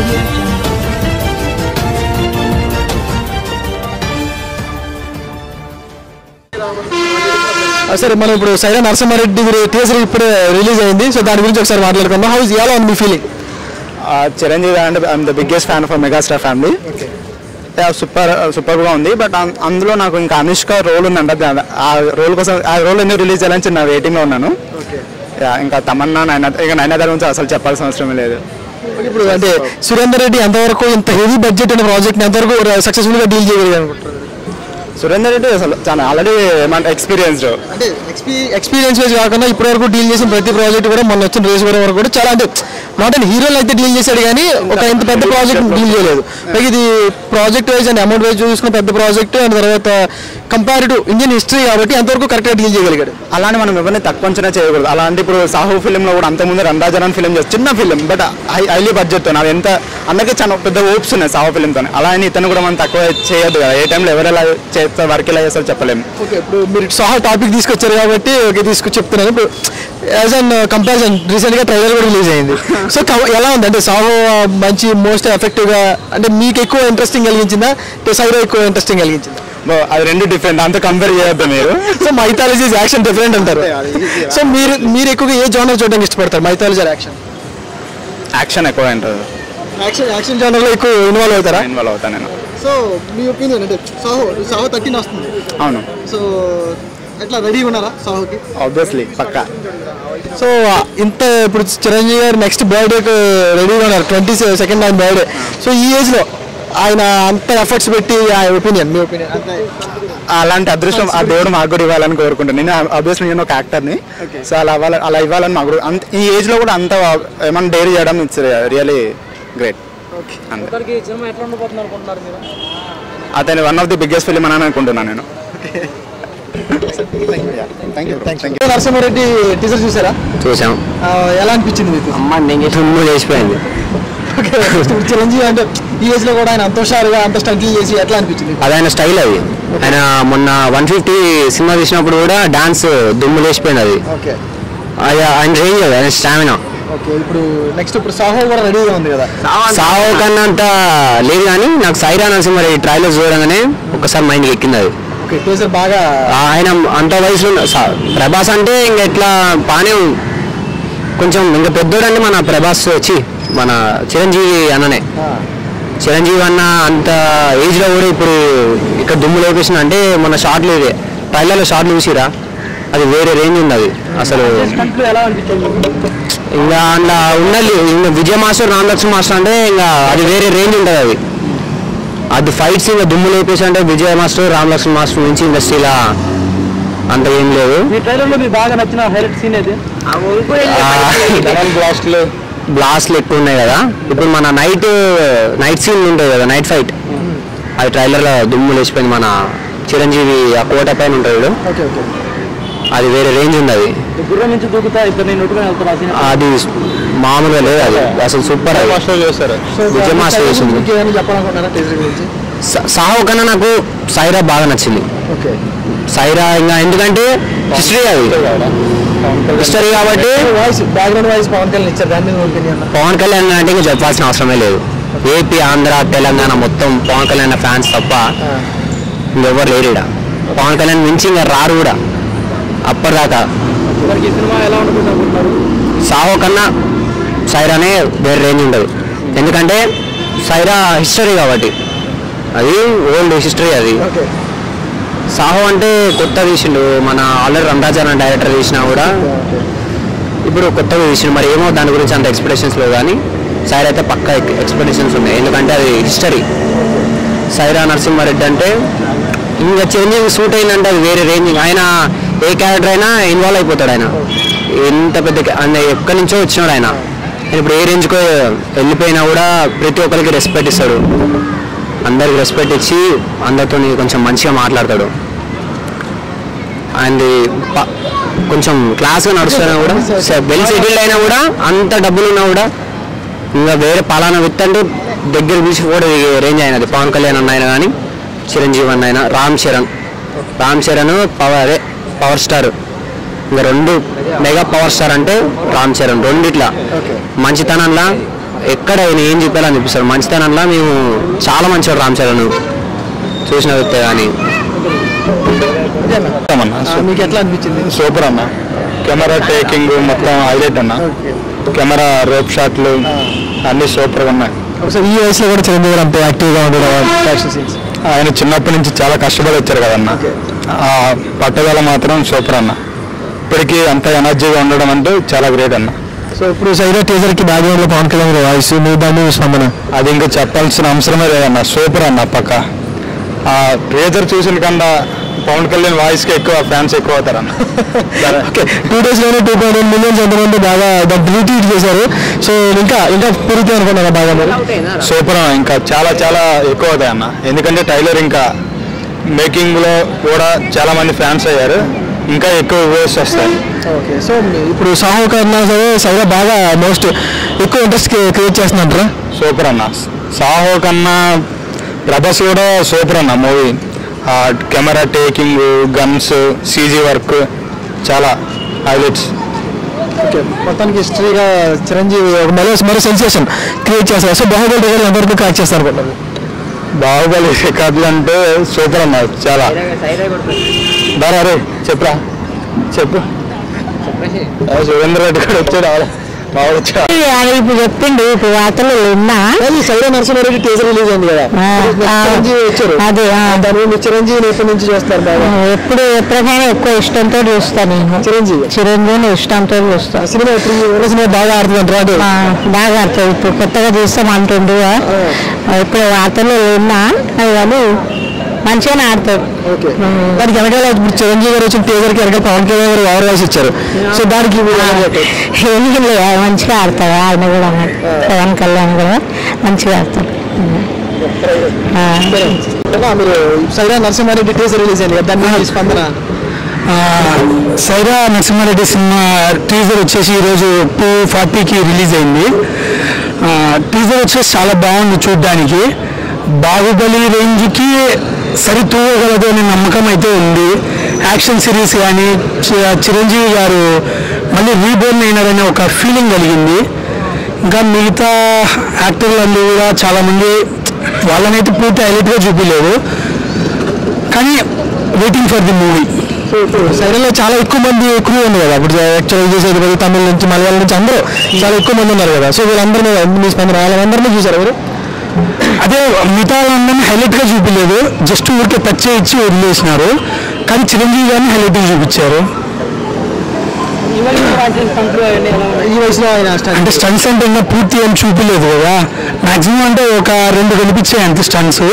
audio jungle. ఆ, సరే మనం ఇప్పుడు సైరా నరసింహారెడ్డి టీజర్ ఇప్పుడు రిలీజ్ అయింది సో దాని గురించి ఒకసారి మాట్లాడుకుందాం హౌస్ ఎలా ఉంది మీ ఫీలింగ్ చిరంజీవి అంటే I'm the biggest fan of megastar family super సూపర్గా ఉంది బట్ అందులో నాకు ఇంకా అనుష్క రోల్ ఉందంట దా- ఆ రోల్ కోసం ఆ రోల్ ఎందుకు రిలీజ్ చేయాలని చిన్న వెయిటింగ్లో ఉన్నాను Yeah, ఇంకా తమన్నా నైనా ఇక నైనా గురించి అసలు చెప్పాల్సిన అవసరం లేదు ఇప్పుడు అంటే సురేందర్ రెడ్డి ఎంతవరకు ఇంత హెవీ బడ్జెట్ ఉన్న ప్రాజెక్ట్ ఎంతవరకు సక్సెస్ఫుల్ గా డీల్ చేయగలిగారు అనుకుంటున్నారు సురేందర్ రెడ్డి అసలు చాలా ఆల్రెడీ ఏమంటే ఎక్స్పీరియన్స్డ్ అంటే ఎక్స్పీరియన్స్ వైజ్ కాకుండా ఇప్పటి వరకు డీల్ చేసిన ప్రతి ప్రాజెక్ట్ కూడా మొన్న వచ్చిన రేస్ వరకు కూడా చాలా అంటే నాట్ అండ్ హీరోలు అయితే డీల్ చేశాడు కానీ ఒక ఇంత పెద్ద ప్రాజెక్ట్ డీల్ చేయలేదు పైగా ఇది project wise and amount wise చూసుకున్న పెద్ద ప్రాజెక్ట్ అండ్ తర్వాత కంపారిటివ్ ఇండియన్ హిస్టరీ కాబట్టి అంతవరకు కరెక్ట్గా డీల్ చేయగలిగాడు అలానే మనం ఎవరిని తక్కువ అంచనా చేయకూడదు అలాంటి ఇప్పుడు సాహు ఫిలింలో కూడా అంతకుముందు రండాజనం ఫిలిం చేసి చిన్న film but high highly budget అది ఎంత అందరికీ చాలా పెద్ద హోప్స్ ఉన్నాయి సాహు ఫిలింతో అలా అని ఇతను కూడా మనం తక్కువ చేయొద్దు కదా ఏ టైంలో ఎవరు ఎలా చేస్తారు వర్క్ ఎలా చేస్తారో చెప్పలేము ఓకే ఇప్పుడు మీరు సాహా టాపిక్ తీసుకొచ్చారు కాబట్టి ఓకే తీసుకొచ్చి చెప్తున్నాను ఇప్పుడు యాజ్ అన్ కంపారిజన్ రీసెంట్గా ట్రైలర్ కూడా రిలీజ్ అయింది సో ఎలా ఉంది అంటే సాహో మంచి మోస్ట్ ఎఫెక్టివ్గా అంటే మీకు ఎక్కువ ఇంట్రెస్టింగ్ కలిగించిందా అంటే సైరో ఎక్కువ ఇంట్రెస్టింగ్ కలిగించిందా బో, అది రెండు డిఫరెంట్ అంత కంపేర్ చేయొద్దు మీరు సో మైథాలజీ యాక్షన్ డిఫరెంట్ అంటారు సో మీరు మీరు ఎక్కువగా ఏ జోనర్ చూడడానికి ఇష్టపడతారు మైథాలజీ యాక్షన్ యాక్షన్ ఎక్కువ ఉంటుంది యాక్షన్ యాక్షన్ జోనర్లో ఎక్కువ ఇన్వాల్వ్ అవుతారా ఇన్వాల్వ్ అవుతాను నేను సో మీ ఒపీనియన్ అంటే సాహో సాహో థర్టీన్ వస్తుంది అవును సో ఎట్లా రెడీగా ఉన్నారా సాహోకి ఆబ్వియస్లీ పక్కా సో ఇంత ఇప్పుడు చిరంజీవి గారు నెక్స్ట్ బర్త్డేకి రెడీగా ఉన్నారు ట్వంటీ సెకండ్ ఆయన బర్త్డే సో ఈ ఏజ్లో ఆయన అంత ఎఫర్ట్స్ పెట్టి ఆ ఒపీనియన్ మీ ఒపీనియన్ అంత అలాంటి అదృష్టం ఆ దేవుడు మాకు కూడా ఇవ్వాలని కోరుకుంటాను నేను ఆబ్వియస్లీ నేను ఒక యాక్టర్ని సో అలా అవ్వాలి అలా ఇవ్వాలని మాకు కూడా అంత ఈ ఏజ్లో కూడా అంత ఏమన్నా డైరీ చేయడం ఇట్స్ రియలీ గ్రేట్ అంతే అతని one of the biggest film అని అనుకుంటున్నాను నేను thank you thank you Narasimha Reddy teaser చూసారా చూసాం ఆ, ఎలా అనిపించింది మీకు అమ్మ నేను తుమ్ము లేచిపోయింది ఓకే ఇప్పుడు చిరంజీవి అంటే ఈ ఏజ్ లో కూడా ఆయన అంత హుషారుగా అంత స్టంట్లు చేసి ఎట్లా అనిపించింది అది ఆయన స్టైల్ అది ఆయన మొన్న వన్ ఫిఫ్టీ సినిమా తీసినప్పుడు కూడా డాన్స్ దుమ్ము లేచిపోయింది అది ఓకే అది ఆయన రేంజ్ అది ఆయన స్టామినా ఓకే ఇప్పుడు నెక్స్ట్ ఇప్పుడు సాహో కూడా రెడీగా ఉంది కదా సావో కన్నా అంత లేదు కానీ నాకు సైరా నరసింహారెడ్డి ట్రైలర్ చూడగానే ఒక్కసారి మైండ్కి ఎక్కింది అది ఓకే టీచర్ బాగా ఆయన అంత వయసులో ఉన్న- సా- ప్రభాస్ అంటే ఇంక ఎట్లా బాగానే కొంచెం ఇంకా పెద్దోడు అంటే మన ప్రభాస్ వచ్చి మన చిరంజీవి అన్ననే ఆ, చిరంజీవి అన్న అంత ఏజ్ లో కూడా ఇప్పుడు ఇక్కడ దుమ్ము లోకేషన్ అంటే మన షార్ట్లు ఇదే ట్రైలర్లో షార్ట్లు చూసిరా అది వేరే రేంజ్ ఉంది అది అసలు ఎలా అనిపించింది ఇంకా అందులో ఉన్నది ఇంకా విజయ మాస్టర్ రామలక్ష్మణ్ మాస్టర్ అంటే ఇంకా అది వేరే రేంజ్ ఉంటుంది అది అది ఫైట్స్ ఇంకా దుమ్ము లేపేసి అంటే విజయ మాస్టర్ రామలక్ష్మణ్ మాస్టర్ నుంచి ఇండస్ట్రీలా అంత ఏం లేదు మీ ట్రైలర్ లో మీకు బాగా నచ్చిన హైలైట్ సీన్ ఏది బ్లాస్ట్లు బ్లాస్ట్లు ఎక్కువ ఉన్నాయి కదా ఇప్పుడు మన నైట్ నైట్ సీన్ ఉంటుంది కదా నైట్ ఫైట్ అది ట్రైలర్లో దుమ్ము లేచిపోయింది మన చిరంజీవి ఆ కోట పైన ఉంటుంది చూడు. ఓకే ఓకే అది వేరే రేంజ్ ఉంది అది గుర్రం నుంచి దూకుతా ఇద్దరు నేను నొట్టుకుని వెళ్తాను ఆ సీన్ అది మామూలుగా లేదు అది అసలు సూపర్ అది చేస్తారు సో విజయ్ మాస్టర్ చేసింది. మీకు ఏమైనా చెప్పాలనుకుంటున్నారా టీచర్ గురించి స- సాహో కన్నా నాకు సైరా బాగా నచ్చింది ఓకే సైరా ఇంకా ఎందుకంటే హిస్టరీ అది హిస్టరీ కాబట్టి voice background voice Pawan Kalyan ఇచ్చారు దాని మీద ఒపీనియన్ పవన్ కళ్యాణ్ అంటే ఇంకా చెప్పాల్సిన అవసరమే లేదు ఏపీ ఆంధ్ర తెలంగాణ మొత్తం పవన్ కళ్యాణ్ ఫ్యాన్స్ తప్ప ఇంకెవ్వరు లేరు ఈడ పవన్ కళ్యాణ్ మించి ఇంకా రారు కూడా అప్పటిదాకా ఈ సినిమా ఎలా ఉండబోతున్నారు సాహో కన్నా సైరానే వేరే రేంజ్ ఉండదు ఎందుకంటే సైరా హిస్టరీ కాబట్టి అది ఓల్డ్ హిస్టరీ అది ఓకే సాహో అంటే కొత్త తీసిండు మన ఆల్రెడీ రంగాచారం డైరెక్టర్ తీసినా కూడా ఇప్పుడు కొత్తగా తీసిండు మరి ఏమో దాని గురించి అంత ఎక్స్పెక్టేషన్స్ లేవు కానీ సైరా అయితే పక్క ఎక్స్పెక్టేషన్స్ ఉన్నాయి ఎందుకంటే అది హిస్టరీ సైరా నరసింహారెడ్డి అంటే ఇంకా చిరంజీవి సూట్ అయిందంటే అది వేరే రేంజ్ ఆయన ఏ క్యారెక్టర్ అయినా ఇన్వాల్వ్ అయిపోతాడు ఆయన ఎంత పెద్ద ca- ఆయన ఎక్కడి నుంచో వచ్చినాడు ఆయన ఆయన ఇప్పుడు ఏ రేంజ్కో వెళ్ళిపోయినా కూడా ప్రతి ఒక్కరికి రెస్పెక్ట్ ఇస్తాడు అందరికి రెస్పెక్ట్ ఇచ్చి అందరితో కొంచెం మంచిగా మాట్లాడతాడు అండ్ కొంచెం క్లాస్గా నడుస్తున్నా కూడా వెల్ సెటిల్డ్ అయినా కూడా అంత డబ్బులు ఉన్నా కూడా ఇంకా వేరే పలానా వ్యక్తి అంటే దగ్గర పిలిచి కూడా రేంజ్ అయినది పవన్ కళ్యాణ్ అన్న అయినా కానీ చిరంజీవి అన్న అయినా రామ్ చరణ్ రామ్ చరణ్ పవర్ అదే పవర్ స్టార్ ఇంకా రెండు మెగా పవర్ స్టార్ అంటే రామ్ చరణ్ రెండిట్లా మంచితనంలా ఎక్కడ ఆయన ఏం చెప్పాలని చూపిస్తారు మంచితనంలో మేము చాలా మంచివాడు రామ్ చరణ్ చూసిన వ్యక్తే కానీ మీకు ఎట్లా అనిపించింది సూపర్ అన్న కెమెరా టేకింగ్ మొత్తం హైలైట్ అన్న కెమెరా రోప్ షాట్లు అన్ని సూపర్ గా ఉన్నాయి ఒకసారి ఈ వయసులో కూడా చిరంజీవి గారు అంత యాక్టివ్గా ఉండడం యాక్షన్ సీన్స్ ఆయన చిన్నప్పటి నుంచి చాలా కష్టపడి వచ్చారు కదన్న ఆ పట్టుదల మాత్రం సూపర్ అన్న ఇప్పటికీ అంత ఎనర్జీగా ఉండడం అంటే చాలా గ్రేట్ అన్న సో ఇప్పుడు సైరా టీజర్ కి బ్యాక్గ్రౌండ్ లో పవన్ కళ్యాణ్ గారి వాయిస్ మీ దాన్ని స్పందన అది ఇంకా చెప్పాల్సిన అవసరమే లేదన్న సూపర్ అన్న పక్క ఆ ట్రేజర్ చూసిన కన్నా పవన్ కళ్యాణ్ వాయిస్ కి ఎక్కువ ఫ్యాన్స్ ఎక్కువ అవుతారన్న ఓకే టూ డేస్ లోనే టూ పాయింట్ వన్ మిలియన్స్ ఎంతమంది బాగా దాన్ని రీట్వీట్ చేశారు సో ఇంకా ఇంకా పెరుగుతాయి అనుకున్నారా బాగా మరి సూపర్ అన్న ఇంకా చాలా చాలా ఎక్కువ అవుతాయి అన్న ఎందుకంటే టైలర్ ఇంకా మేకింగ్ లో కూడా చాలా మంది ఫ్యాన్స్ అయ్యారు ఇంకా ఎక్కువ వ్యూస్ వస్తాయి ఓకే సో ఇప్పుడు సాహో కన్నా సరే సైరా బాగా మోస్ట్ ఎక్కువ ఇంట్రెస్ట్ క్రియేట్ చేస్తున్నట్రా సూపర్ అన్న సాహో కన్నా ప్రభాస్ కూడా సూపర్ అన్న మూవీ ఆ camera taking guns CG work చాలా హైలైట్స్ ఓకే మొత్తానికి హిస్టరీగా చిరంజీవి ఒక మరో మరో సెన్సేషన్ క్రియేట్ చేస్తారు సో బాహుబలి రికార్డు ఎంతవరకు క్రాక్ చేస్తారు అనుకుంటారు బాహుబలి రికార్డులు అంటే సూపర్ అన్న చాలా బాగా రే చెప్పురా చెప్పు ఆ, సురేంద్ర రెడ్డి కూడా వచ్చాడు ఆవిడ బాగా వచ్చాడు అది ఇప్పుడు చెప్పిండు ఇప్పుడు వార్తలు విన్నా సైరా నరసింహారెడ్డి టీజర్ రిలీజ్ అయింది కదా ఆ, ఆ, చిరంజీవి వచ్చారు అదే, ఆ. దాని మీద చిరంజీవిని ఎప్పటి నుంచి చూస్తారు బాగా ఎప్పుడు ఎప్పటికైనా ఎక్కువ ఇష్టంతో చూస్తా నేను చిరంజీవి చిరంజీవిని ఇష్టంతో చూస్తా ఆ సినిమా ఇప్పుడు ఈ ఊర సినిమా బాగా ఆడుతుందంటారు అంటే ఆ, బాగా అర్థం ఇప్పుడు కొత్తగా చూస్తాం అంటుండు ఇప్పుడు వార్తలు విన్నా అది కానీ మంచిగానే ఆడతాడు ఓకే దానికి వెనకాల ఇప్పుడు చిరంజీవి గారు వచ్చిన టీజర్ కి వెనకాల పవన్ కళ్యాణ్ గారు ఓవర్ వాయిస్ ఇచ్చారు సో దానికి మీరు ఎలా చెప్తారు? ఏమీ లేదు మంచిగా ఆడతాడు ఆయన కూడా పవన్ కళ్యాణ్ కూడా మంచిగా ఆడతాడు ఆ. అన్నా, మీరు సైరా నరసింహారెడ్డి టీజర్ రిలీజ్ అయింది కదా దాని మీద మీ స్పందన సైరా నరసింహారెడ్డి సినిమా టీజర్ వచ్చేసి ఈరోజు టూ ఫార్టీకి రిలీజ్ అయింది టీజర్ వచ్చేసి చాలా బాగుంది చూడ్డానికి బాహుబలి రేంజ్కి సరితూగలదు అనే నమ్మకం అయితే ఉంది యాక్షన్ సిరీస్ కానీ చి- చిరంజీవి గారు మళ్ళీ రీబోర్న్ అయినారనే ఒక ఫీలింగ్ కలిగింది ఇంకా మిగతా యాక్టర్లు కూడా చాలామంది వాళ్ళనైతే పూర్తి హైలైట్గా చూపించలేదు కానీ waiting for the movie so ఇప్పుడు సైరాలో చాలా ఎక్కువ మంది క్రూ ఉంది కదా ఇప్పుడు యాక్చువల్ చేసేది ప్రతి తమిళ నుంచి మలయాళం నుంచి అందరూ చాలా ఎక్కువ మంది ఉన్నారు కదా సో వీళ్ళందరూ మీద మీ స్పందన వాళ్ళందరినీ చూసారు ఎవరు అదే మిగతా వాళ్ళందరినీ హైలైట్గా చూపించలేదు జస్ట్ ఊరికే టచ్ ఇచ్చి వదిలేసినారు కానీ చిరంజీవి గారిని హైలైట్గా చూపించారు ఈ వయసులో ఆయన స్టార్ట్ అంటే స్టన్స్ అంటే ఇంకా పూర్తి ఏం చూపించలేదు కదా మాక్సిమం అంటే ఒక రెండు కనిపించాయి అంతే స్టన్స్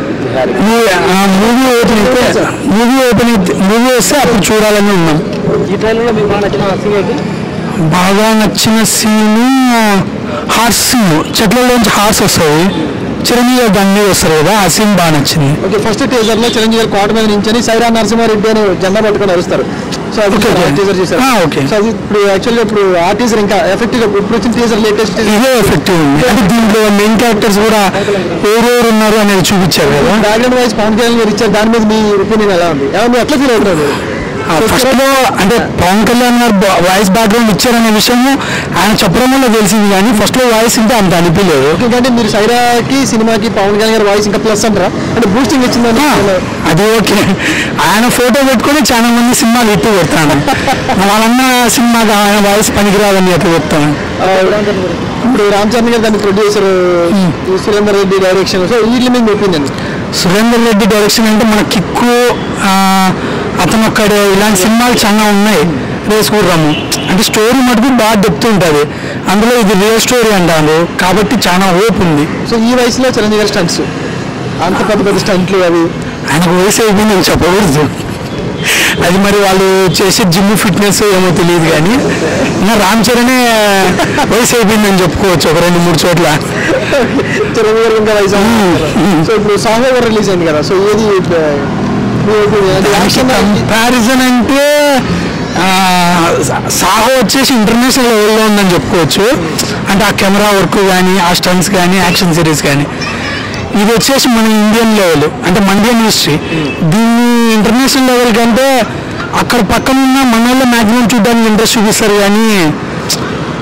మూవీ ఓపెన్ అయితే మూవీ ఓపెన్ అయితే మూవీ వస్తే అప్పుడు చూడాలని ఉన్నాం ఈ ట్రైలర్లో మీకు బాగా నచ్చిన సినిమాకి బాగా నచ్చిన సీను హార్స్ సీన్ చెట్లలోంచి హార్స్ వస్తుంది చిరంజీవి గారు దాని మీద వస్తారు కదా ఆ సీన్ బాగా నచ్చింది ఓకే ఫస్ట్ టీజర్ లో చిరంజీవి గారు కోట మీద నుంచి సైరా నరసింహారెడ్డి అని జెండా పట్టుకొని అరుస్తారు సో అది Okay, okay. టీజర్ చేశారు ఆ, okay. సో అది ఇప్పుడు యాక్చువల్గా ఇప్పుడు ఆ టీజర్ ఇంకా ఎఫెక్టివ్ ఇప్పుడు వచ్చిన టీజర్ లేటెస్ట్ ఇదే ఎఫెక్టివ్ ఉంది అంటే దీంట్లో మెయిన్ క్యారెక్టర్స్ కూడా ఎవరెవరు ఉన్నారు అనేది చూపించారు కదా బ్యాక్గ్రౌండ్ వాయిస్ పవన్ కళ్యాణ్ గారు ఇచ్చారు దాని మీద మీ ఒపీనియన్ ఎలా ఉంది ఏమన్నా మీరు ఎట్లా ఫీల్ అవుతున్నారు ఫస్ట్ లో అంటే పవన్ కళ్యాణ్ గారు వాయిస్ బ్యాక్గ్రౌండ్ ఇచ్చారనే విషయం ఆయన చెప్పడం వల్ల తెలిసింది కానీ ఫస్ట్ లో వాయిస్ ఇంటే అంత అనిపించలేదు ఎందుకంటే మీరు సైరాకి సినిమాకి పవన్ కళ్యాణ్ గారి వాయిస్ ఇంకా ప్లస్ అంటారా అంటే బూస్టింగ్ ఇచ్చిందని ఆ, అది ఓకే ఆయన ఫోటో పెట్టుకొని చాలా మంది సినిమాలు ఇట్టు పెడతాను వాళ్ళన్న సినిమాకి ఆయన వాయిస్ పనికిరాదని ఎట్లా చెప్తాను ఆ, ఇప్పుడు రామ్ చరణ్ గారు దాని producer Surender Reddy direction so వీటి మీద ఒపీనియన్ సురేందర్ రెడ్డి డైరెక్షన్ అంటే మన కిక్కు ఆ, అతను ఒక్కడే ఇలాంటి సినిమాలు చాలా ఉన్నాయి రేస్ గుర్రము అంటే స్టోరీ మటుకు బాగా డెప్త్ ఉంటుంది అందులో ఇది రియల్ స్టోరీ అంటారు కాబట్టి చాలా హోప్ ఉంది సో ఈ వయసులో చిరంజీవి గారి స్టంట్స్ అంత పెద్ద పెద్ద స్టంట్లు అవి ఆయనకు వయసు అయిపోయింది చెప్పకూడదు అది మరి వాళ్ళు చేసే జిమ్ ఫిట్నెస్ ఏమో తెలియదు కానీ ఇంకా రామ్ చరణే వయసు అయిపోయిందని చెప్పుకోవచ్చు ఒక రెండు మూడు చోట్ల చిరంజీవి గారు ఇంకా వయసు సో ఇప్పుడు సాంగ్ ఓవర్ రిలీజ్ అయింది కదా సో ఏది ఆ, మీ opinion? అంటే యాక్షన్ కంపారిజన్ అంటే ఆ, సాహో వచ్చేసి ఇంటర్నేషనల్ లెవెల్లో ఉందని చెప్పుకోవచ్చు అంటే ఆ కెమెరా వర్క్ కానీ ఆ స్టన్స్ కానీ యాక్షన్ సిరీస్ కానీ ఇది వచ్చేసి మన ఇండియన్ లెవెల్ అంటే మన ఇండియన్ హిస్టరీ దీన్ని ఇంటర్నేషనల్ లెవెల్ కంటే అక్కడ పక్కన ఉన్న మన వాళ్ళు మ్యాక్సిమం చూడడానికి ఇంట్రెస్ట్ చూపిస్తారు కానీ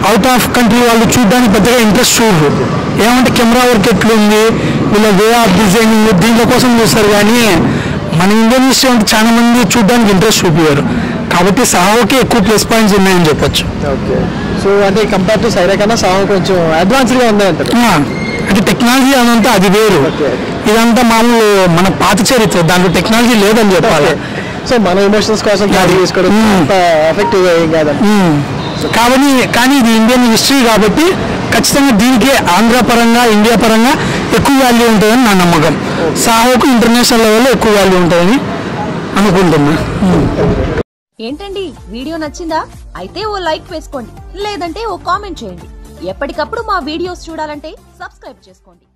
అవుట్ ఆఫ్ కంట్రీ వాళ్ళు చూడడానికి పెద్దగా ఇంట్రెస్ట్ చూడరు ఏమంటే కెమెరా వర్క్ ఎట్లుంది వీళ్ళ వే ఆఫ్ డిజైనింగ్ దీంట్లో కోసం చూస్తారు కానీ మన ఇండియన్ హిస్టరీ అంటే చాలా మంది చూడడానికి ఇంట్రెస్ట్ చూపించారు కాబట్టి సాహోకి ఎక్కువ ప్లస్ పాయింట్స్ ఉన్నాయని చెప్పొచ్చు ఓకే సో అంటే కంపేర్ టు సైరా కన్నా సాంగ్ కొంచెం అడ్వాన్స్డ్గా ఉంది అంటారు ఆ, అంటే టెక్నాలజీ అదంతా అది వేరు Okay. ఇదంతా మామూలు మన పాత చరిత్ర దాంట్లో టెక్నాలజీ లేదని చెప్పాలి సో మన ఎమోషన్స్ కోసం క్యారీ చేసుకోవడం Hmm. అంత ఎఫెక్టివ్ ఏం కాదండి ఉమ్. కాబట్టి కానీ ఇది ఇండియన్ హిస్టరీ కాబట్టి ఖచ్చితంగా దీనికి ఆంధ్ర పరంగా ఇండియా పరంగా ఎక్కువ వాల్యూ ఉంటుందని నా నమ్మకం సాహోకు ఇంటర్నేషనల్ లెవెల్లో ఎక్కువ వాల్యూ ఉంటుందని అనుకుంటున్నా ఏంటండి వీడియో నచ్చిందా అయితే ఓ లైక్ వేసుకోండి లేదంటే ఓ కామెంట్ చేయండి ఎప్పటికప్పుడు మా వీడియోస్ చూడాలంటే సబ్స్క్రైబ్ చేసుకోండి